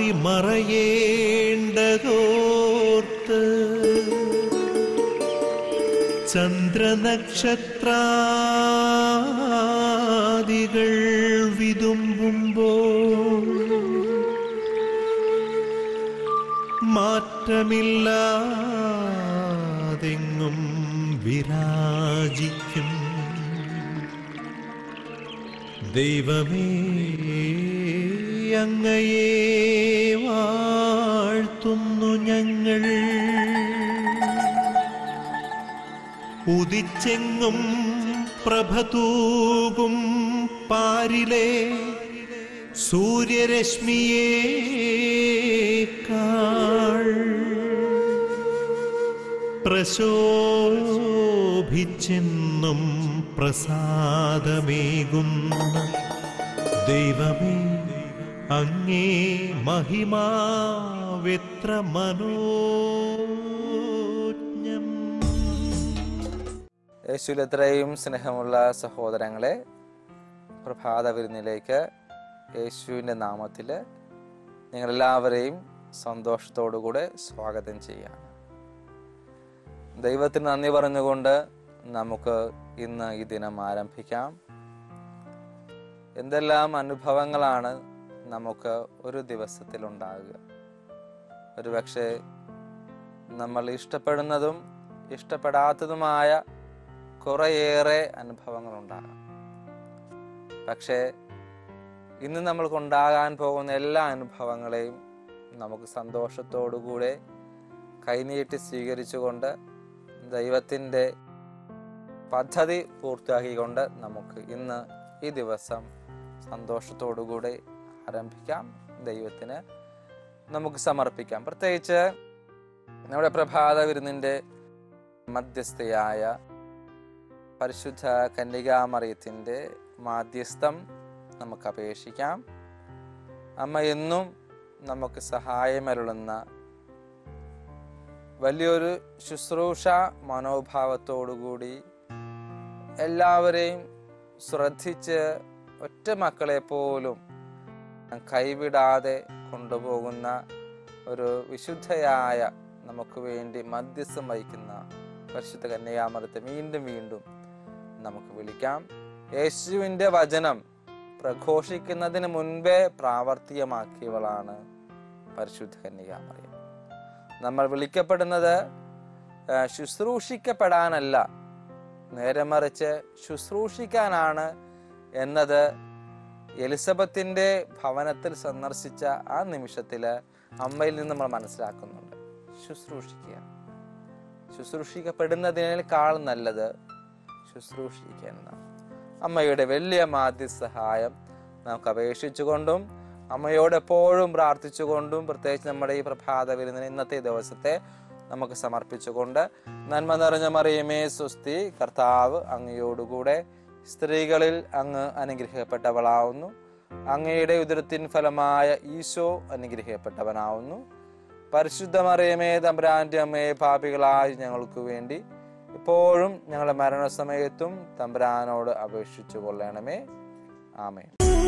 മറയേണ്ടതോർത്ത് ചന്ദ്രനക്ഷത്രാദികൾ വിതുമ്പുമ്പോൾ മാറ്റമില്ലാതെങ്ങും വിരാജിക്കും ദൈവമേ അങ്ങയെ വാഴ്ത്തുന്നു ഞങ്ങൾ ഉദിച്ചെങ്ങും പ്രഭതൂകും പാരിലെ സൂര്യരശ്മിയേക്കാൾ പ്രശോഭിച്ചെന്നും പ്രസാദമേകുന്ന ദൈവമേ അങ്ങേ മഹിമാവെത്ര മനോജ്ഞം യേശുവിൽ എത്രയും സ്നേഹമുള്ള സഹോദരങ്ങളെ പ്രഭാത വിരുന്നിലേക്ക് യേശുവിൻ്റെ നാമത്തിൽ നിങ്ങളെല്ലാവരെയും സന്തോഷത്തോടുകൂടെ സ്വാഗതം ചെയ്യാണ് ദൈവത്തിന് നന്ദി പറഞ്ഞുകൊണ്ട് നമുക്ക് ഇന്ന് ഈ ദിനം ആരംഭിക്കാം എന്തെല്ലാം അനുഭവങ്ങളാണ് നമുക്ക് ഒരു ദിവസത്തിൽ ഉണ്ടാകുക ഒരുപക്ഷെ നമ്മൾ ഇഷ്ടപ്പെടുന്നതും ഇഷ്ടപ്പെടാത്തതുമായ കുറേയേറെ അനുഭവങ്ങൾ ഉണ്ടാകാം പക്ഷേ ഇന്ന് നമ്മൾക്കുണ്ടാകാൻ പോകുന്ന എല്ലാ അനുഭവങ്ങളെയും നമുക്ക് സന്തോഷത്തോടുകൂടെ കൈനീട്ടി സ്വീകരിച്ചുകൊണ്ട് ദൈവത്തിൻ്റെ പദ്ധതി പൂർത്തിയാക്കിക്കൊണ്ട് നമുക്ക് ഇന്ന് ഈ ദിവസം സന്തോഷത്തോടുകൂടെ ആരംഭിക്കാം ദൈവത്തിന് നമുക്ക് സമർപ്പിക്കാം പ്രത്യേകിച്ച് നമ്മുടെ പ്രഭാത വിരുന്നിൻ്റെ മധ്യസ്ഥയായ പരിശുദ്ധ കന്യകാമറിയത്തിൻ്റെ മാധ്യസ്ഥം നമുക്ക് അപേക്ഷിക്കാം അമ്മ എന്നും നമുക്ക് സഹായമരുളുന്ന വലിയൊരു ശുശ്രൂഷ മനോഭാവത്തോടുകൂടി എല്ലാവരെയും ശ്രദ്ധിച്ച് ഒറ്റ മക്കളെ പോലും കൈവിടാതെ കൊണ്ടുപോകുന്ന ഒരു വിശുദ്ധയായ നമുക്ക് വേണ്ടി മധ്യസ്ഥം വഹിക്കുന്ന പരിശുദ്ധ കന്യാമരത്തെ വീണ്ടും വീണ്ടും നമുക്ക് വിളിക്കാം യേശുവിൻ്റെ വചനം പ്രഘോഷിക്കുന്നതിന് മുൻപേ പ്രാവർത്തികമാക്കിയവളാണ് പരിശുദ്ധ കന്യകാമറിയം നമ്മൾ വിളിക്കപ്പെടുന്നത് ആ, ശുശ്രൂഷിക്കപ്പെടാനല്ല നേരെ മറിച്ച് ശുശ്രൂഷിക്കാനാണ് എന്നത് എലിസബത്തിന്റെ ഭവനത്തിൽ സന്ദർശിച്ച ആ നിമിഷത്തില് അമ്മയിൽ നിന്ന് നമ്മൾ മനസ്സിലാക്കുന്നുണ്ട് ശുശ്രൂഷിക്കുക ശുശ്രൂഷിക്കപ്പെടുന്നതിനേക്കാൾ നല്ലത് ശുശ്രൂഷിക്കുക എന്നതാണ് അമ്മയുടെ വലിയ മാധ്യ സഹായം നമുക്ക് അപേക്ഷിച്ചുകൊണ്ടും അമ്മയോട് എപ്പോഴും പ്രാർത്ഥിച്ചുകൊണ്ടും പ്രത്യേകിച്ച് നമ്മുടെ ഈ പ്രഭാത വിരുന്നിന് ഇന്നത്തെ ദിവസത്തെ നമുക്ക് സമർപ്പിച്ചുകൊണ്ട് നന്മ നിറഞ്ഞ മറിയമേ സുസ്തി കർത്താവ് അങ്ങയോടുകൂടെ സ്ത്രീകളിൽ അങ്ങ് അനുഗ്രഹിക്കപ്പെട്ടവളാവുന്നു അങ്ങയുടെ ഉദരത്തിൻ ഫലമായ ഈശോ അനുഗ്രഹിക്കപ്പെട്ടവനാവുന്നു പരിശുദ്ധ മറിയമേ തമ്പുരാന്റെ അമ്മയെ പാപികളായി ഞങ്ങൾക്ക് വേണ്ടി ഇപ്പോഴും ഞങ്ങളുടെ മരണസമയത്തും തമ്പുരാനോട് അപേക്ഷിച്ചു കൊള്ളണമേ ആമേ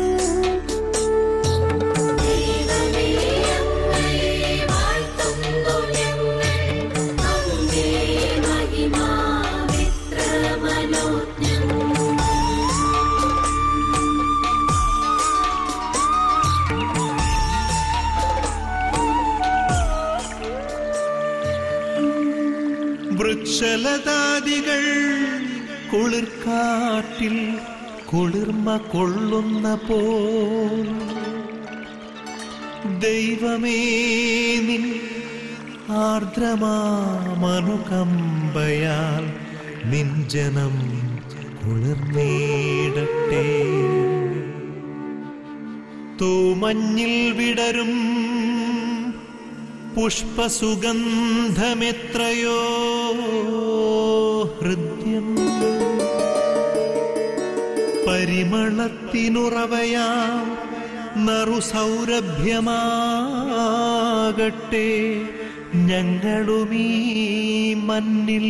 വൃക്ഷലതാദികൾ കുളിർക്കാട്ടിൽ കുളിർമ കൊള്ളുന്ന പോൽ ദൈവമേ നിൻ ആർദ്രമാമനുകമ്പയാൽ നിൻ ജനം കുളിർന്നേടട്ടെ തൂമഞ്ഞിൽ വിടരും പുഷ്പസുഗന്ധമെത്രയോ ഹൃദ്യം പരിമളത്തിനുറവയാം നറുസൗരഭ്യമാകട്ടെ ഞങ്ങളുമീ മണ്ണിൽ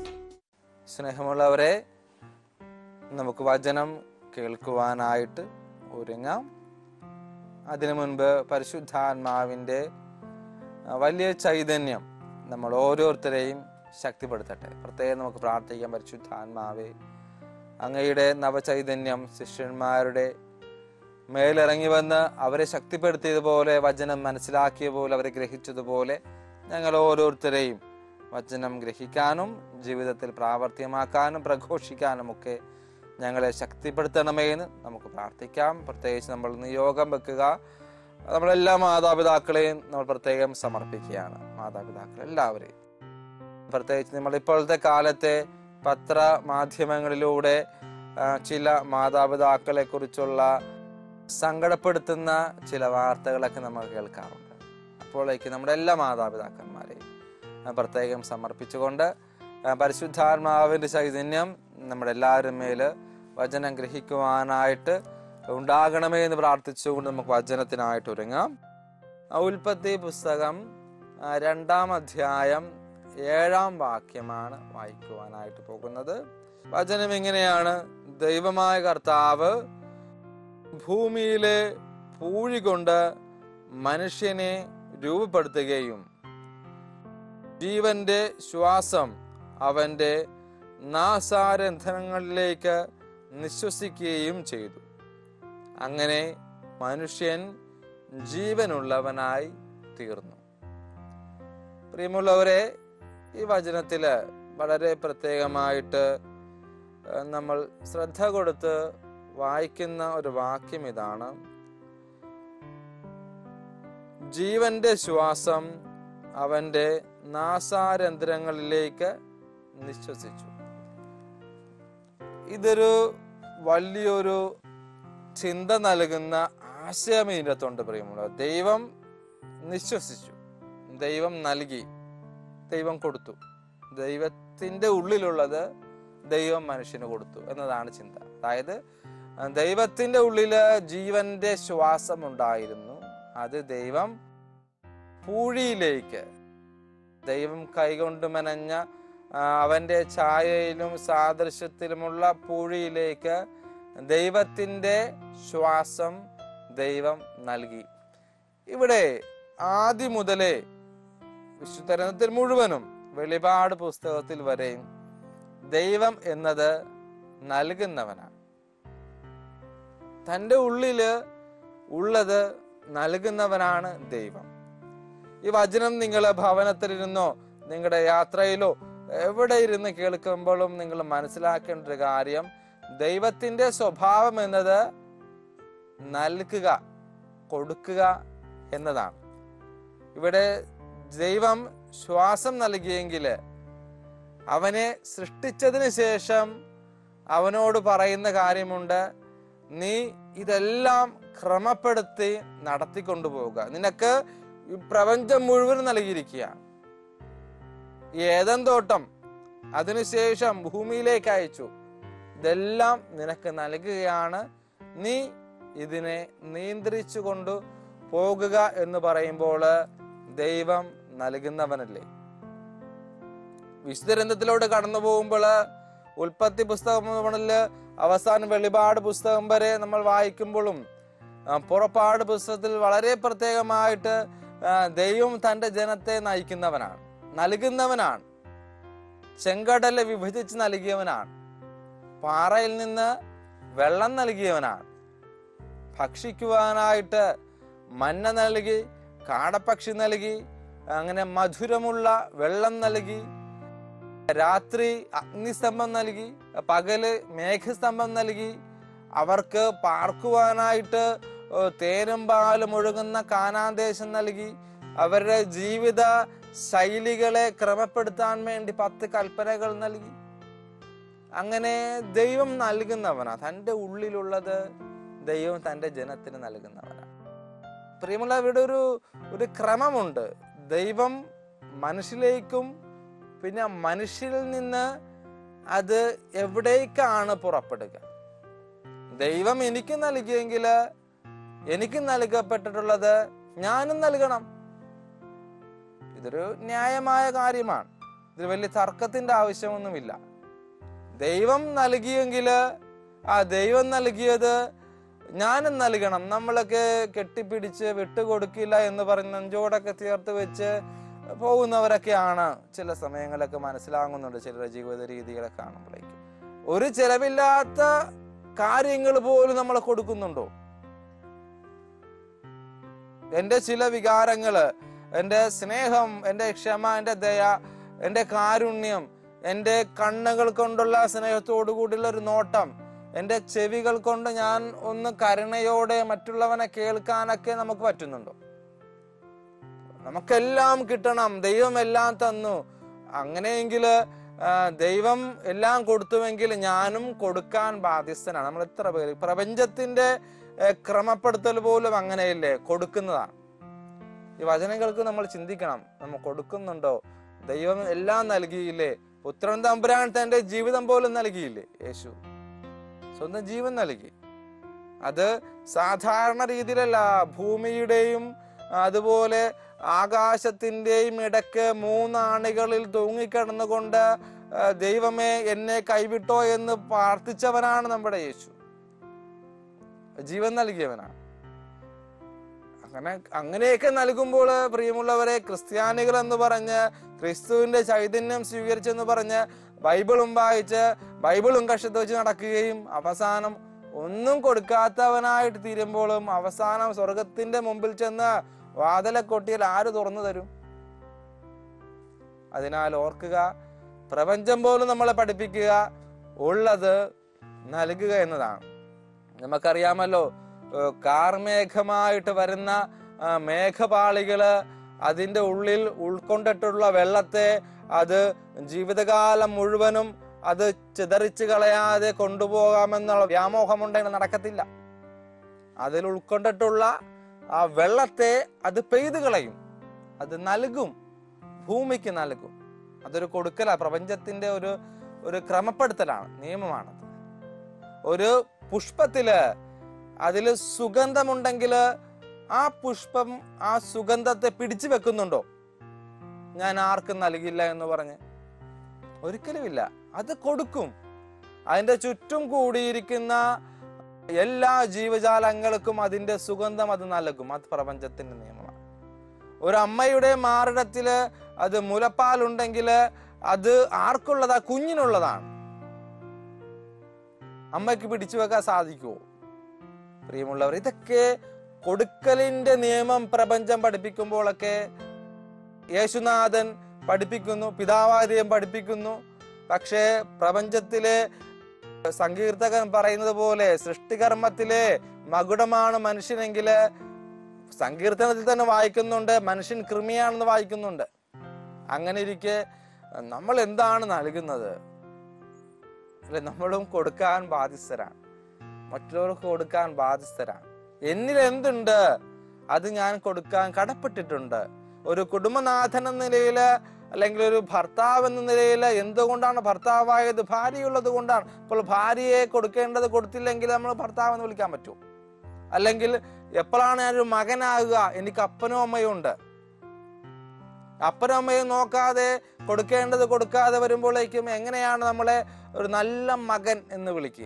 സ്നേഹമുള്ളവരെ നമുക്ക് വചനം കേൾക്കുവാനായിട്ട് ഒരുങ്ങാം അതിനു മുൻപ് പരിശുദ്ധാത്മാവിൻ്റെ ആ, വലിയ ചൈതന്യം നമ്മൾ ഓരോരുത്തരെയും ശക്തിപ്പെടുത്തട്ടെ പ്രത്യേകം നമുക്ക് പ്രാർത്ഥിക്കാം പരിശുദ്ധാത്മാവേ അങ്ങയുടെ നവചൈതന്യം ശിഷ്യന്മാരുടെ മേലിറങ്ങി വന്ന് അവരെ ശക്തിപ്പെടുത്തിയതുപോലെ വചനം മനസ്സിലാക്കിയ പോലെ അവരെ ഗ്രഹിച്ചതുപോലെ ഞങ്ങൾ ഓരോരുത്തരെയും വചനം ഗ്രഹിക്കാനും ജീവിതത്തിൽ പ്രാവർത്തികമാക്കാനും പ്രഘോഷിക്കാനും ഒക്കെ ഞങ്ങളെ ശക്തിപ്പെടുത്തണമേ എന്ന് നമുക്ക് പ്രാർത്ഥിക്കാം പ്രത്യേകിച്ച് നമ്മൾ നിയോഗം വെക്കുക നമ്മളെല്ലാ മാതാപിതാക്കളെയും നമ്മൾ പ്രത്യേകം സമർപ്പിക്കുകയാണ് മാതാപിതാക്കൾ എല്ലാവരെയും പ്രത്യേകിച്ച് നമ്മൾ ഇപ്പോഴത്തെ കാലത്തെ പത്ര മാധ്യമങ്ങളിലൂടെ ആ, ചില മാതാപിതാക്കളെ കുറിച്ചുള്ള സങ്കടപ്പെടുത്തുന്ന ചില വാർത്തകളൊക്കെ നമ്മൾ കേൾക്കാറുണ്ട് അപ്പോഴേക്ക് നമ്മുടെ എല്ലാ മാതാപിതാക്കന്മാരെയും ആ, പ്രത്യേകം സമർപ്പിച്ചുകൊണ്ട് ആ, പരിശുദ്ധാത്മാവിൻ്റെ ചൈതന്യം നമ്മുടെ എല്ലാവരും മേൽ വചനം ഗ്രഹിക്കുവാനായിട്ട് ഉണ്ടാകണമേ എന്ന് പ്രാർത്ഥിച്ചുകൊണ്ട് നമുക്ക് വചനത്തിനായിട്ട് ഒരുങ്ങാം ആ, ഉൽപ്പത്തി പുസ്തകം ആ, രണ്ടാം അധ്യായം ഏഴാം വാക്യമാണ് വായിക്കുവാനായിട്ട് പോകുന്നത് വചനം എങ്ങനെയാണ് ദൈവമായ കർത്താവ് ഭൂമിയിലെ പൂഴി കൊണ്ട് മനുഷ്യനെ രൂപപ്പെടുത്തുകയും ജീവന്റെ ശ്വാസം അവന്റെ നാസാരന്ധനങ്ങളിലേക്ക് നിശ്വസിക്കുകയും ചെയ്തു അങ്ങനെ മനുഷ്യൻ ജീവനുള്ളവനായി തീർന്നു പ്രിയമുള്ളവരെ ഈ വചനത്തില് വളരെ പ്രത്യേകമായിട്ട് ഏഹ്, നമ്മൾ ശ്രദ്ധ കൊടുത്ത് വായിക്കുന്ന ഒരു വാക്യം ഇതാണ് ജീവന്റെ ശ്വാസം അവന്റെ നാസാരന്ധ്രങ്ങളിലേക്ക് നിശ്വസിച്ചു ഇതൊരു വലിയൊരു ചിന്ത നൽകുന്ന ആശയം ഇതിനകത്തുണ്ട് പ്രിയമുള്ള ദൈവം നിശ്വസിച്ചു ദൈവം നൽകി ദൈവം കൊടുത്തു ദൈവത്തിന്റെ ഉള്ളിലുള്ളത് ദൈവം മനുഷ്യന് കൊടുത്തു എന്നതാണ് ചിന്ത അതായത് ആ, ദൈവത്തിന്റെ ഉള്ളില് ജീവന്റെ ശ്വാസം ഉണ്ടായിരുന്നു അത് ദൈവം പൂഴിയിലേക്ക് ദൈവം കൈകൊണ്ട് മെനഞ്ഞ ആ, അവന്റെ ഛായയിലും സാദൃശ്യത്തിലുമുള്ള പൂഴിയിലേക്ക് ദൈവത്തിന്റെ ശ്വാസം ദൈവം നൽകി ഇവിടെ ആദ്യം മുതലേ വിശുദ്ധരത്തിൽ മുഴുവനും വെളിപാട് പുസ്തകത്തിൽ വരെയും ദൈവം എന്നത് നൽകുന്നവനാണ് തൻ്റെ ഉള്ളില് ഉള്ളത് നൽകുന്നവനാണ് ദൈവം ഈ വചനം നിങ്ങൾ ഭവനത്തിലിരുന്നോ നിങ്ങളുടെ യാത്രയിലോ എവിടെ ഇരുന്ന് കേൾക്കുമ്പോഴും നിങ്ങൾ മനസ്സിലാക്കേണ്ട ഒരു കാര്യം ദൈവത്തിന്റെ സ്വഭാവം എന്നത് നൽകുക കൊടുക്കുക എന്നതാണ് ഇവിടെ ദൈവം ശ്വാസം നൽകിയെങ്കിൽ അവനെ സൃഷ്ടിച്ചതിന് ശേഷം അവനോട് പറയുന്ന കാര്യമുണ്ട് നീ ഇതെല്ലാം ക്രമപ്പെടുത്തി നടത്തിക്കൊണ്ടുപോവുക നിനക്ക് ഈ പ്രപഞ്ചം മുഴുവൻ നൽകിയിരിക്കുകയാണ് ഈ ഏതൻ തോട്ടം അതിനുശേഷം ഭൂമിയിലേക്ക് അയച്ചു ഇതെല്ലാം നിനക്ക് നൽകുകയാണ് നീ ഇതിനെ നിയന്ത്രിച്ചു കൊണ്ട് പോകുക എന്ന് പറയുമ്പോൾ ദൈവം നൽകുന്നവനല്ലേ വിശുദ്ധരന്ധത്തിലൂടെ കടന്നു പോകുമ്പോൾ ഉൽപ്പത്തി പുസ്തകങ്ങളില് അവസാനം വെളിപാട് പുസ്തകം വരെ നമ്മൾ വായിക്കുമ്പോഴും ആ, പുറപ്പാട് പുസ്തകത്തിൽ വളരെ പ്രത്യേകമായിട്ട് ആ, ദൈവം തന്റെ ജനത്തെ നയിക്കുന്നവനാണ് നൽകുന്നവനാണ് ചെങ്കടല് വിഭജിച്ച് നൽകിയവനാണ് പാറയിൽ നിന്ന് വെള്ളം നൽകിയവനാണ് ഭക്ഷിക്കുവാനായിട്ട് മഞ്ഞ നൽകി കാടപ്പക്ഷി നൽകി അങ്ങനെ മധുരമുള്ള വെള്ളം നൽകി രാത്രി അഗ്നിസ്തംഭം നൽകി പകല് മേഘസ്തംഭം നൽകി അവർക്ക് പാർക്കുവാനായിട്ട് ഏഹ്, തേനും പാലും ഒഴുകുന്ന കാനാന്തേശം നൽകി അവരുടെ ജീവിത ശൈലികളെ ക്രമപ്പെടുത്താൻ വേണ്ടി പത്ത് കൽപ്പനകൾ നൽകി അങ്ങനെ ദൈവം നൽകുന്നവനാ തൻ്റെ ഉള്ളിലുള്ളത് ദൈവം തൻ്റെ ജനത്തിന് നൽകുന്നവനാണ് പ്രിയമുള്ള ഇവിടെ ഒരു ഒരു ക്രമമുണ്ട് ദൈവം മനുഷ്യലേക്കും പിന്നെ മനുഷ്യരിൽ നിന്ന് അത് എവിടേക്കാണ് പുറപ്പെടുക ദൈവം എനിക്ക് നൽകിയെങ്കിൽ എനിക്ക് നൽകപ്പെട്ടിട്ടുള്ളത് ഞാനും നൽകണം ഇതൊരു ന്യായമായ കാര്യമാണ് ഇതിൽ വലിയ തർക്കത്തിന്റെ ആവശ്യമൊന്നുമില്ല ദൈവം നൽകിയെങ്കിൽ ആ ദൈവം നൽകിയത് ഞാനും നൽകണം നമ്മളൊക്കെ കെട്ടിപ്പിടിച്ച് വിട്ടുകൊടുക്കില്ല എന്ന് പറഞ്ഞ് നെഞ്ചോടൊക്കെ ചേർത്ത് വെച്ച് പോകുന്നവരൊക്കെയാണ് ചില സമയങ്ങളൊക്കെ മനസ്സിലാകുന്നുണ്ട് ചിലരുടെ ജീവിത രീതികളെ കാണുമ്പോഴേക്കും ഒരു ചെലവില്ലാത്ത കാര്യങ്ങൾ പോലും നമ്മൾ കൊടുക്കുന്നുണ്ടോ എൻ്റെ ചില വികാരങ്ങള് എൻ്റെ സ്നേഹം എൻ്റെ ക്ഷമ എൻ്റെ ദയ എൻ്റെ കാരുണ്യം എൻ്റെ കണ്ണുകൾ കൊണ്ടുള്ള സ്നേഹത്തോടു കൂടിയുള്ള ഒരു നോട്ടം എൻ്റെ ചെവികൾ കൊണ്ട് ഞാൻ ഒന്ന് കരുണയോടെ മറ്റുള്ളവനെ കേൾക്കാനൊക്കെ നമുക്ക് പറ്റുന്നുണ്ടോ നമുക്കെല്ലാം കിട്ടണം ദൈവം എല്ലാം തന്നു അങ്ങനെയെങ്കിൽ ദൈവം എല്ലാം കൊടുത്തുവെങ്കിൽ ഞാനും കൊടുക്കാൻ ബാധ്യസ്ഥനാണ് നമ്മൾ എത്ര പേര് പ്രപഞ്ചത്തിന്റെ ഏ, ക്രമപ്പെടുത്തൽ പോലും അങ്ങനെയല്ലേ കൊടുക്കുന്നതാണ് ഈ വചനങ്ങൾക്ക് നമ്മൾ ചിന്തിക്കണം നമ്മൾ കൊടുക്കുന്നുണ്ടോ ദൈവം എല്ലാം നൽകിയില്ലേ പുത്രൻ തമ്പുരാൻ തന്റെ ജീവിതം പോലും നൽകിയില്ലേ യേശു സ്വന്തം ജീവൻ നൽകി അത് സാധാരണ രീതിയിലല്ല ഭൂമിയുടെയും അതുപോലെ ആകാശത്തിന്റെയും ഇടയ്ക്ക് മൂന്നാണികളിൽ തൂങ്ങിക്കിടന്നുകൊണ്ട് ആ, ദൈവമേ എന്നെ കൈവിട്ടോ എന്ന് പ്രാർത്ഥിച്ചവനാണ് നമ്മുടെ യേശു ജീവൻ നൽകിയവനാണ് അങ്ങനെ അങ്ങനെയൊക്കെ നൽകുമ്പോൾ പ്രിയമുള്ളവരെ ക്രിസ്ത്യാനികൾ എന്ന് പറഞ്ഞ് ക്രിസ്തുവിന്റെ ചൈതന്യം സ്വീകരിച്ചെന്ന് പറഞ്ഞ് ബൈബിളും വായിച്ച് ബൈബിളും കഷത്ത് വെച്ച് നടക്കുകയും അവസാനം ഒന്നും കൊടുക്കാത്തവനായിട്ട് തീരുമ്പോഴും അവസാനം സ്വർഗത്തിന്റെ മുമ്പിൽ ചെന്ന് വാതിലെ കൊട്ടിയാൽ ആര് തുറന്നു തരും അതിനാൽ ഓർക്കുക പ്രപഞ്ചം പോലും നമ്മളെ പഠിപ്പിക്കുക ഉള്ളത് നൽകുക എന്നതാണ് നമുക്കറിയാമല്ലോ ഏഹ് കാർമേഘമായിട്ട് വരുന്ന ആ, മേഘപാളികള് അതിന്റെ ഉള്ളിൽ ഉൾക്കൊണ്ടിട്ടുള്ള വെള്ളത്തെ അത് ജീവിതകാലം മുഴുവനും അത് ചിതറിച്ച് കളയാതെ കൊണ്ടുപോകാമെന്നുള്ള വ്യാമോഹമുണ്ടെങ്കിൽ നടക്കത്തില്ല അതിൽ ഉൾക്കൊണ്ടിട്ടുള്ള ആ വെള്ളത്തെ അത് പെയ്തു കളയും അത് നൽകും ഭൂമിക്ക് നൽകും അതൊരു കൊടുക്കല പ്രപഞ്ചത്തിന്റെ ഒരു ഒരു ക്രമപ്പെടുത്തലാണ് നിയമമാണത് ഒരു പുഷ്പത്തില് അതിൽ സുഗന്ധമുണ്ടെങ്കിൽ ആ പുഷ്പം ആ സുഗന്ധത്തെ പിടിച്ചു വെക്കുന്നുണ്ടോ ഞാൻ ആർക്കും നൽകില്ല എന്ന് പറഞ്ഞ് ഒരിക്കലുമില്ല അത് കൊടുക്കും അതിന്റെ ചുറ്റും കൂടിയിരിക്കുന്ന എല്ലാ ജീവജാലങ്ങൾക്കും അതിന്റെ സുഗന്ധം അത് നൽകും അത് പ്രപഞ്ചത്തിന്റെ നിയമമാണ് ഒരു അമ്മയുടെ മാറിടത്തില് അത് മുലപ്പാലുണ്ടെങ്കിൽ അത് ആർക്കുള്ളതാ കുഞ്ഞിനുള്ളതാണ് അമ്മയ്ക്ക് പിടിച്ചു വെക്കാൻ സാധിക്കുമോ പ്രിയമുള്ളവർ ഇതൊക്കെ കൊടുക്കലിന്റെ നിയമം പ്രപഞ്ചം പഠിപ്പിക്കുമ്പോഴൊക്കെ യേശുനാഥൻ പഠിപ്പിക്കുന്നു പിതാവാര്യം പഠിപ്പിക്കുന്നു പക്ഷേ പ്രപഞ്ചത്തിലെ സങ്കീർത്തകൻ പറയുന്നത് പോലെ സൃഷ്ടികർമ്മത്തിലെ മകുടമാണ് മനുഷ്യനെങ്കില് സങ്കീർത്തനത്തിൽ തന്നെ വായിക്കുന്നുണ്ട് മനുഷ്യൻ കൃമിയാണെന്ന് വായിക്കുന്നുണ്ട് അങ്ങനെ ഇരിക്കെ നമ്മൾ എന്താണ് നൽകുന്നത് അല്ലെ നമ്മളും കൊടുക്കാൻ ബാധ്യസ്ഥരാണ് മറ്റുള്ളവർക്ക് കൊടുക്കാൻ ബാധ്യസ്ഥരാണ് എന്നിൽ എന്തുണ്ട് അത് ഞാൻ കൊടുക്കാൻ കടപ്പെട്ടിട്ടുണ്ട് ഒരു കുടുംബനാഥൻ എന്ന നിലയില് അല്ലെങ്കിൽ ഒരു ഭർത്താവ് എന്ന നിലയിൽ എന്തുകൊണ്ടാണ് ഭർത്താവായത് ഭാര്യയുള്ളത് കൊണ്ടാണ് അപ്പോൾ ഭാര്യയെ കൊടുക്കേണ്ടത് കൊടുത്തില്ലെങ്കിൽ നമ്മൾ ഭർത്താവ് എന്ന് വിളിക്കാൻ പറ്റുമോ അല്ലെങ്കിൽ എപ്പോഴാണ് ഞാനൊരു മകനാകുക എനിക്ക് അപ്പനും അമ്മയും ഉണ്ട് അപ്പനും അമ്മയും നോക്കാതെ കൊടുക്കേണ്ടത് കൊടുക്കാതെ വരുമ്പോഴേക്കും എങ്ങനെയാണ് നമ്മളെ ഒരു നല്ല മകൻ എന്ന് വിളിക്കുക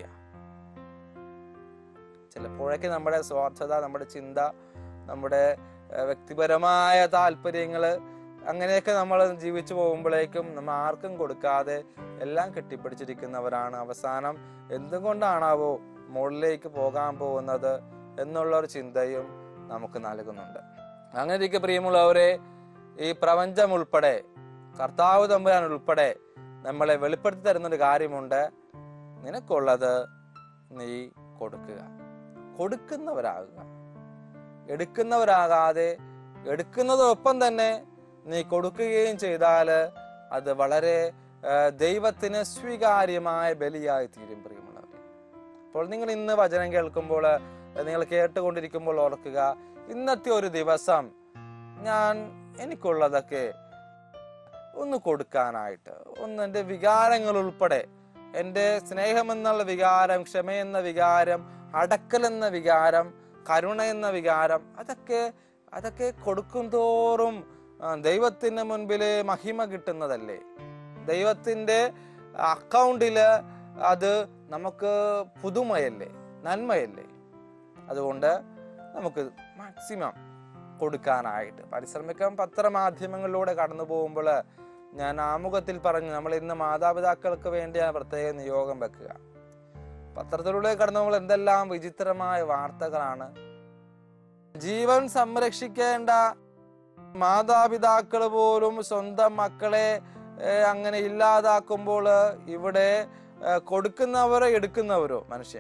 ചിലപ്പോഴൊക്കെ നമ്മുടെ സ്വാർത്ഥത നമ്മുടെ ചിന്ത നമ്മുടെ ഏഹ്, വ്യക്തിപരമായ താല്പര്യങ്ങള് അങ്ങനെയൊക്കെ നമ്മൾ ജീവിച്ചു പോകുമ്പോഴേക്കും നമ്മൾ ആർക്കും കൊടുക്കാതെ എല്ലാം കെട്ടിപ്പിടിച്ചിരിക്കുന്നവരാണ് അവസാനം എന്തുകൊണ്ടാണാവോ മുകളിലേക്ക് പോകാൻ പോകുന്നത് എന്നുള്ള ഒരു ചിന്തയും നമുക്ക് നൽകുന്നുണ്ട് അങ്ങനെ ഇരിക്കെ പ്രിയമുള്ളവരെ ഈ പ്രപഞ്ചം ഉൾപ്പെടെ കർത്താവ് തമ്പുരാൻ ഉൾപ്പെടെ നമ്മളെ വെളിപ്പെടുത്തി തരുന്നൊരു കാര്യമുണ്ട് നിനക്കുള്ളത് നീ കൊടുക്കുക കൊടുക്കുന്നവരാകുക എടുക്കുന്നവരാകാതെ എടുക്കുന്നതൊപ്പം തന്നെ നീ കൊടുക്കുകയും ചെയ്താൽ അത് വളരെ ആ, ദൈവത്തിന് സ്വീകാര്യമായ ബലിയായി തീരും പ്രിയമുള്ളവരെ അപ്പോൾ നിങ്ങൾ ഇന്ന് വചനം കേൾക്കുമ്പോൾ നിങ്ങൾ കേട്ടുകൊണ്ടിരിക്കുമ്പോൾ ഓർക്കുക ഇന്നത്തെ ഒരു ദിവസം ഞാൻ എനിക്കുള്ളതൊക്കെ ഒന്ന് കൊടുക്കാനായിട്ട് ഒന്ന് എൻ്റെ വികാരങ്ങൾ ഉൾപ്പെടെ എൻ്റെ സ്നേഹമെന്നുള്ള വികാരം ക്ഷമയെന്ന വികാരം അടക്കൽ എന്ന വികാരം കരുണ എന്ന വികാരം അതൊക്കെ അതൊക്കെ കൊടുക്കും തോറും ആ, ദൈവത്തിന് മുൻപില് മഹിമ കിട്ടുന്നതല്ലേ ദൈവത്തിന്റെ അക്കൗണ്ടില് അത് നമുക്ക് പുതുമയല്ലേ നന്മയല്ലേ അതുകൊണ്ട് നമുക്ക് മാക്സിമം കൊടുക്കാനായിട്ട് പരിശ്രമിക്കാം പത്രമാധ്യമങ്ങളിലൂടെ കടന്നു പോകുമ്പോൾ ഞാൻ ആമുഖത്തിൽ പറഞ്ഞു നമ്മൾ ഇന്ന് മാതാപിതാക്കൾക്ക് വേണ്ടിയാണ് പ്രത്യേക നിയോഗം വെക്കുക പത്രത്തിലൂടെ കടന്നു പോകുമ്പോൾ എന്തെല്ലാം വിചിത്രമായ വാർത്തകളാണ് ജീവൻ സംരക്ഷിക്കേണ്ട മാതാപിതാക്കൾ പോലും സ്വന്തം മക്കളെ ഏഹ്, അങ്ങനെ ഇല്ലാതാക്കുമ്പോൾ ഇവിടെ ഏഹ്, കൊടുക്കുന്നവരോ എടുക്കുന്നവരോ മനുഷ്യൻ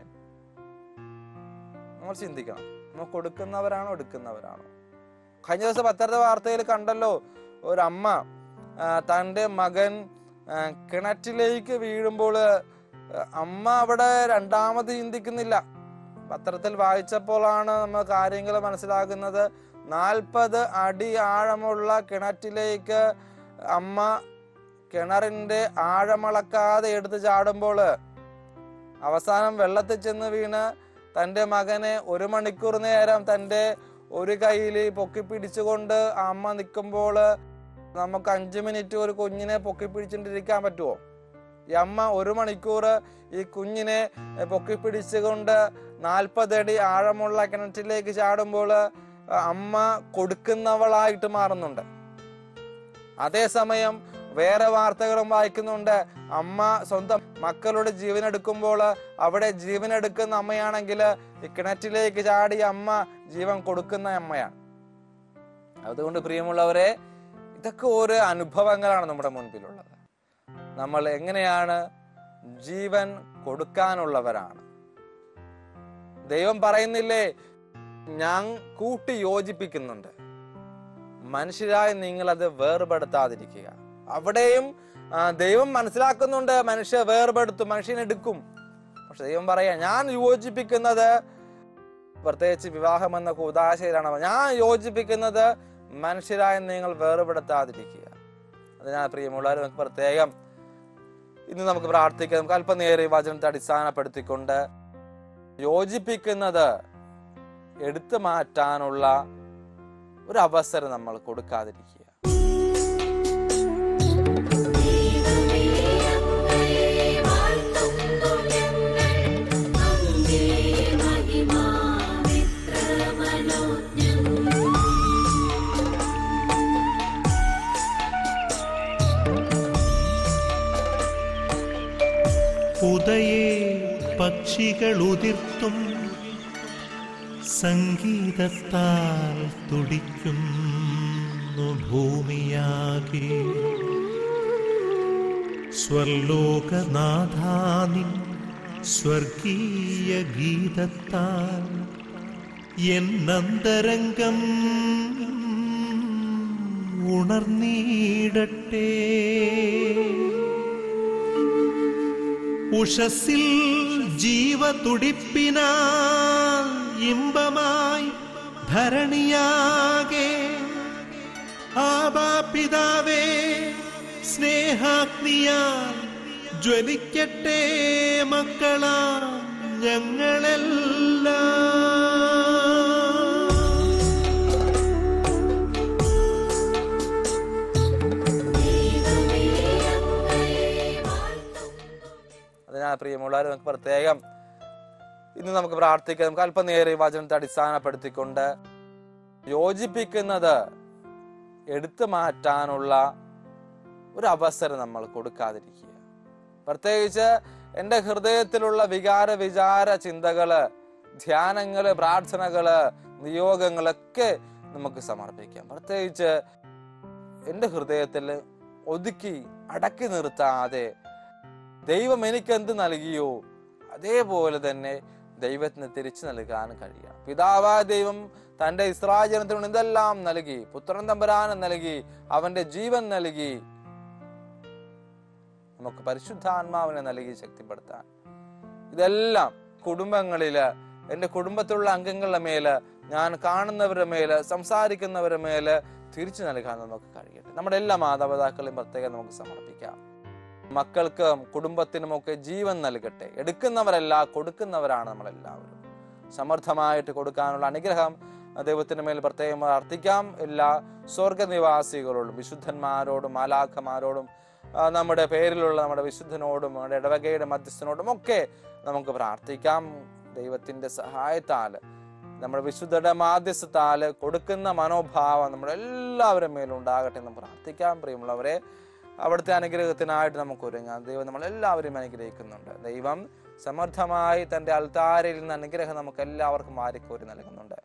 നമ്മൾ ചിന്തിക്കണം നമ്മൾ കൊടുക്കുന്നവരാണോ എടുക്കുന്നവരാണോ കഴിഞ്ഞ ദിവസം പത്രത്തെ വാർത്തയിൽ കണ്ടല്ലോ ഒരമ്മ ആ, തൻ്റെ മകൻ ആ, കിണറ്റിലേക്ക് വീഴുമ്പോൾ ആ, അമ്മ അവിടെ രണ്ടാമത് ചിന്തിക്കുന്നില്ല പത്രത്തിൽ വായിച്ചപ്പോഴാണ് നമ്മൾ കാര്യങ്ങൾ മനസ്സിലാകുന്നത് നാൽപ്പത് അടി ആഴമുള്ള കിണറ്റിലേക്ക് അമ്മ കിണറിന്റെ ആഴമളക്കാതെ എടുത്ത് ചാടുമ്പോൾ അവസാനം വെള്ളത്തിൽ ചെന്ന് വീണ് തൻ്റെ മകനെ ഒരു മണിക്കൂർ നേരം തൻ്റെ ഒരു കയ്യിൽ പൊക്കി പിടിച്ചുകൊണ്ട് ആ അമ്മ നിൽക്കുമ്പോൾ നമുക്ക് അഞ്ചു മിനിറ്റ് ഒരു കുഞ്ഞിനെ പൊക്കി പിടിച്ചിട്ടിരിക്കാൻ പറ്റുമോ ഈ അമ്മ ഒരു മണിക്കൂർ ഈ കുഞ്ഞിനെ പൊക്കി പിടിച്ചുകൊണ്ട് നാൽപ്പതടി ആഴമുള്ള കിണറ്റിലേക്ക് ചാടുമ്പോൾ അമ്മ കൊടുക്കുന്നവളായിട്ട് മാറുന്നുണ്ട് അതേസമയം വേറെ വാർത്തകളും വായിക്കുന്നുണ്ട് അമ്മ സ്വന്തം മക്കളുടെ ജീവൻ എടുക്കുമ്പോൾ അവിടെ ജീവൻ എടുക്കുന്ന അമ്മയാണെങ്കിൽ ഈ കിണറ്റിലേക്ക് ചാടി അമ്മ ജീവൻ കൊടുക്കുന്ന അമ്മയാണ് അതുകൊണ്ട് പ്രിയമുള്ളവരെ ഇതൊക്കെ ഓരോ അനുഭവങ്ങളാണ് നമ്മുടെ മുൻപിലുള്ളത് നമ്മൾ എങ്ങനെയാണ് ജീവൻ കൊടുക്കാനുള്ളവരാണ് ദൈവം പറയുന്നില്ലേ ഞാൻ കൂട്ടി യോജിപ്പിക്കുന്നുണ്ട് മനുഷ്യരായ നിങ്ങൾ അത് വേർപെടുത്താതിരിക്കുക അവിടെയും ആ, ദൈവം മനസ്സിലാക്കുന്നുണ്ട് മനുഷ്യ വേർപെടുത്തും മനുഷ്യനെടുക്കും പക്ഷെ ദൈവം പറയാ ഞാൻ യോജിപ്പിക്കുന്നത് പ്രത്യേകിച്ച് വിവാഹം എന്ന കൂതാശയിലാണ് ഞാൻ യോജിപ്പിക്കുന്നത് മനുഷ്യരായ നിങ്ങൾ വേർപെടുത്താതിരിക്കുക അതിനാൽ പ്രിയമുള്ളവർ നമുക്ക് പ്രത്യേകം ഇന്ന് നമുക്ക് പ്രാർത്ഥിക്കാം നമുക്ക് അല്പനേറെ ഈ വചനത്തെ അടിസ്ഥാനപ്പെടുത്തിക്കൊണ്ട് യോജിപ്പിക്കുന്നത് എടുത്തു മാറ്റാനുള്ള ഒരു അവസരം നമ്മൾ കൊടുക്കാതിരിക്കുക ഉദയേ പക്ഷികൾ ഉതിർത്തും സംഗീതത്താൽ തുടിക്കുന്നു ഭൂമിയാകെ സ്വർലോകനാഥാനിൻ സ്വർഗീയ ഗീതത്താൽ എന്നന്തരംഗം ഉണർന്നീടട്ടെ ഉഷസിൽ ജീവതുടിപ്പിനാൽ ഇമ്പമായി ധരണിയാകെ ആബാപിതാവേ സ്നേഹാഗ്നിയാൽ ജ്വലിക്കട്ടെ മക്കളാ ഞങ്ങളെല്ലാം അതിനാൽ പ്രിയമുള്ളവർ നമുക്ക് പ്രത്യേകം ഇന്ന് നമുക്ക് പ്രാർത്ഥിക്കാം നമുക്ക് അല്പനേറെ ഈ വചനത്തെ അടിസ്ഥാനപ്പെടുത്തിക്കൊണ്ട് യോജിപ്പിക്കുന്നത് എടുത്തു മാറ്റാനുള്ള ഒരു അവസരം നമ്മൾ കൊടുക്കാതിരിക്കുക പ്രത്യേകിച്ച് എൻ്റെ ഹൃദയത്തിലുള്ള വികാര വിചാര ചിന്തകള് ധ്യാനങ്ങള് പ്രാർത്ഥനകള് നിയോഗങ്ങളൊക്കെ നമുക്ക് സമർപ്പിക്കാം പ്രത്യേകിച്ച് എൻ്റെ ഹൃദയത്തിൽ ഒതുക്കി അടക്കി നിർത്താതെ ദൈവം എനിക്ക് എന്ത് നൽകിയോ അതേപോലെ തന്നെ ദൈവത്തിന് തിരിച്ചു നൽകാൻ കഴിയണം പിതാവായ ദൈവം തന്റെ ഇസ്രാജനത്തിനോട് എന്തെല്ലാം നൽകി പുത്രൻ തമ്പരാനം നൽകി അവന്റെ ജീവൻ നൽകി നമുക്ക് പരിശുദ്ധാത്മാവിനെ നൽകി ശക്തിപ്പെടുത്താൻ ഇതെല്ലാം കുടുംബങ്ങളില് എൻ്റെ കുടുംബത്തിലുള്ള അംഗങ്ങളുടെ മേല് ഞാൻ കാണുന്നവരുടെ മേല് സംസാരിക്കുന്നവരുടെ മേല് തിരിച്ചു നൽകാൻ നമുക്ക് കഴിയട്ടെ നമ്മുടെ എല്ലാ മാതാപിതാക്കളെയും പ്രത്യേകം നമുക്ക് സമർപ്പിക്കാം മക്കൾക്കും കുടുംബത്തിനുമൊക്കെ ജീവൻ നൽകട്ടെ എടുക്കുന്നവരല്ല കൊടുക്കുന്നവരാണ് നമ്മളെല്ലാവരും സമർത്ഥമായിട്ട് കൊടുക്കാനുള്ള അനുഗ്രഹം ദൈവത്തിന് മേൽ പ്രത്യേകം പ്രാർത്ഥിക്കാം എല്ലാ സ്വർഗനിവാസികളോടും വിശുദ്ധന്മാരോടും മാലാഖമാരോടും ആ, നമ്മുടെ പേരിലുള്ള നമ്മുടെ വിശുദ്ധനോടും നമ്മുടെ ഇടവകയുടെ മധ്യസ്ഥനോടും ഒക്കെ നമുക്ക് പ്രാർത്ഥിക്കാം ദൈവത്തിന്റെ സഹായത്താൽ നമ്മുടെ വിശുദ്ധയുടെ മാധ്യസ്ഥത്താല് കൊടുക്കുന്ന മനോഭാവം നമ്മുടെ എല്ലാവരുടെ മേലും ഉണ്ടാകട്ടെ എന്ന് പ്രാർത്ഥിക്കാം പ്രിയമുള്ളവരെ അവിടുത്തെ അനുഗ്രഹത്തിനായിട്ട് നമുക്ക് ഒരുങ്ങാം ദൈവം നമ്മളെല്ലാവരെയും അനുഗ്രഹിക്കുന്നുണ്ട് ദൈവം സമർത്ഥമായി തന്റെ അൽത്താരയിൽ നിന്ന് അനുഗ്രഹം നമുക്ക് എല്ലാവർക്കും വാരിക്കോരി നൽകുന്നുണ്ട്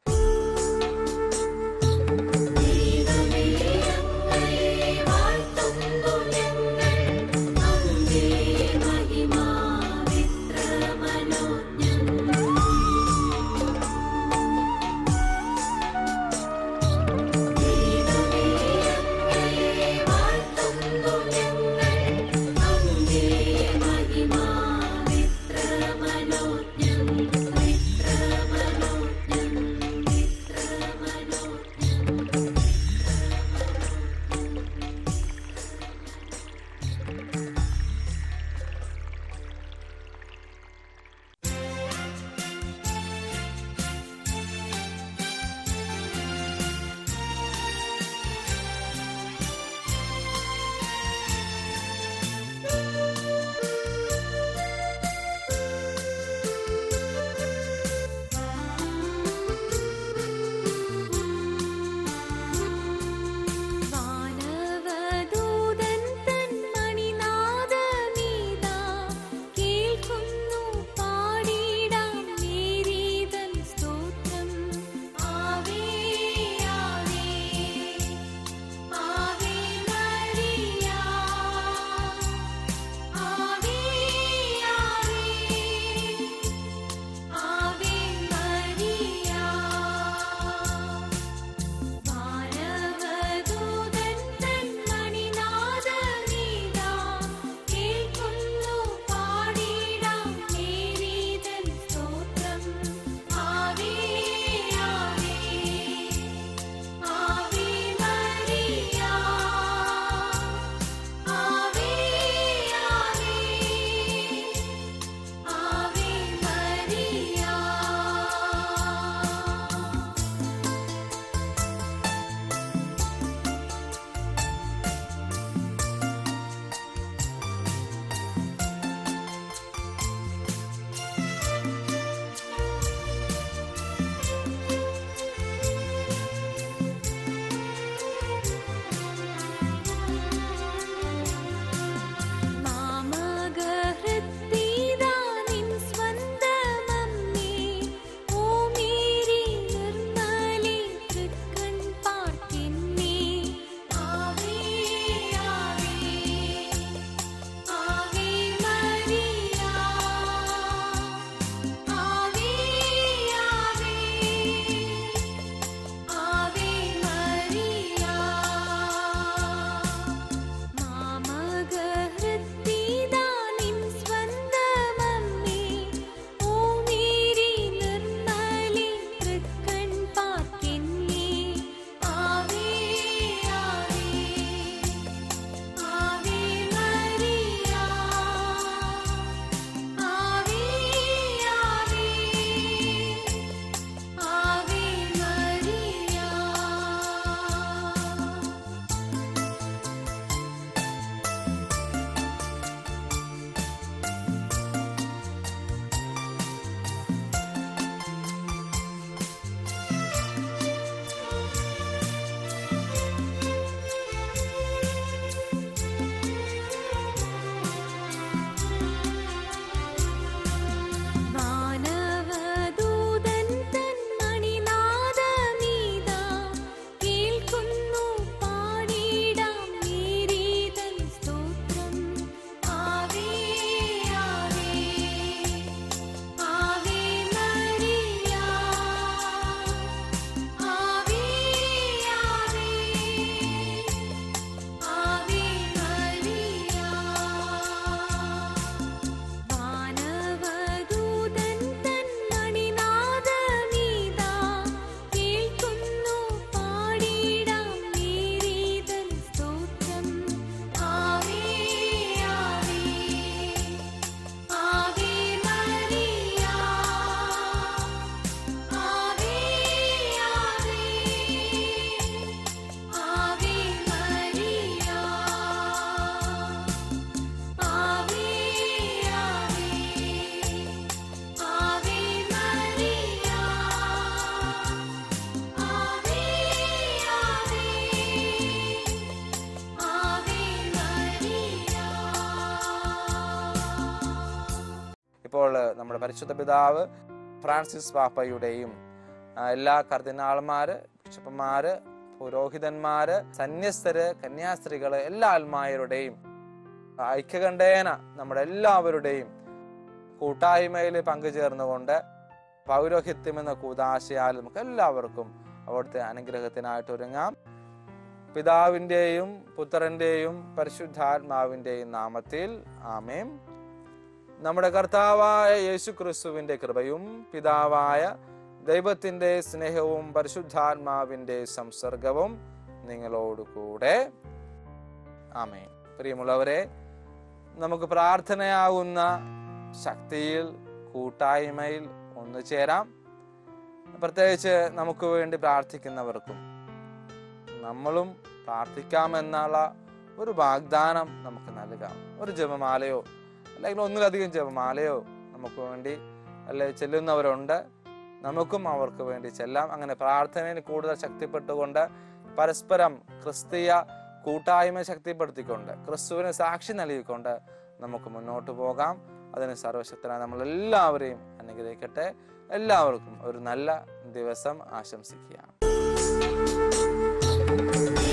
നമ്മുടെ പരിശുദ്ധ പിതാവ് ഫ്രാൻസിസ് പാപ്പയുടെയും ആ, എല്ലാ കർദിനാൾമാര് ബിഷപ്പന്മാര് പുരോഹിതന്മാര് സന്യസ്തര് കന്യാസ്ത്രീകള് എല്ലാ ആത്മായരുടെയും ഐക്യകണ്ഠേന നമ്മുടെ എല്ലാവരുടെയും കൂട്ടായ്മയിൽ പങ്കുചേർന്നുകൊണ്ട് പൗരോഹിത്യം എന്ന കൂതാശയാൽ നമുക്ക് എല്ലാവർക്കും അവിടുത്തെ അനുഗ്രഹത്തിനായിട്ട് ഒരുങ്ങാം പിതാവിൻ്റെയും പുത്രൻ്റെയും പരിശുദ്ധാത്മാവിൻ്റെയും നാമത്തിൽ ആമേം നമ്മുടെ കർത്താവായ യേശു ക്രിസ്തുവിൻ്റെ കൃപയും പിതാവായ ദൈവത്തിൻ്റെ സ്നേഹവും പരിശുദ്ധാത്മാവിൻ്റെ സംസർഗവും നിങ്ങളോട് കൂടെ ആമേൻ പ്രിയമുള്ളവരെ നമുക്ക് പ്രാർത്ഥനയാകുന്ന ശക്തിയിൽ കൂട്ടായ്മയിൽ ഒന്നു ചേരാം പ്രത്യേകിച്ച് നമുക്ക് വേണ്ടി പ്രാർത്ഥിക്കുന്നവർക്കും നമ്മളും പ്രാർത്ഥിക്കാമെന്നുള്ള ഒരു വാഗ്ദാനം നമുക്ക് നൽകാം ഒരു ജപമാലയോ അല്ലെങ്കിൽ ഒന്നിലധികം ജപമാലയോ നമുക്ക് വേണ്ടി അല്ലെ ചെല്ലുന്നവരുണ്ട് നമുക്കും അവർക്ക് വേണ്ടി ചെല്ലാം അങ്ങനെ പ്രാർത്ഥനയിൽ കൂടുതൽ ശക്തിപ്പെട്ടുകൊണ്ട് പരസ്പരം ക്രിസ്തീയ കൂട്ടായ്മ ശക്തിപ്പെടുത്തിക്കൊണ്ട് ക്രിസ്തുവിന് സാക്ഷി നൽകിക്കൊണ്ട് നമുക്ക് മുന്നോട്ട് പോകാം അതിന് സർവശക്തനായ നമ്മൾ എല്ലാവരെയും അനുഗ്രഹിക്കട്ടെ എല്ലാവർക്കും ഒരു നല്ല ദിവസം ആശംസിക്കുക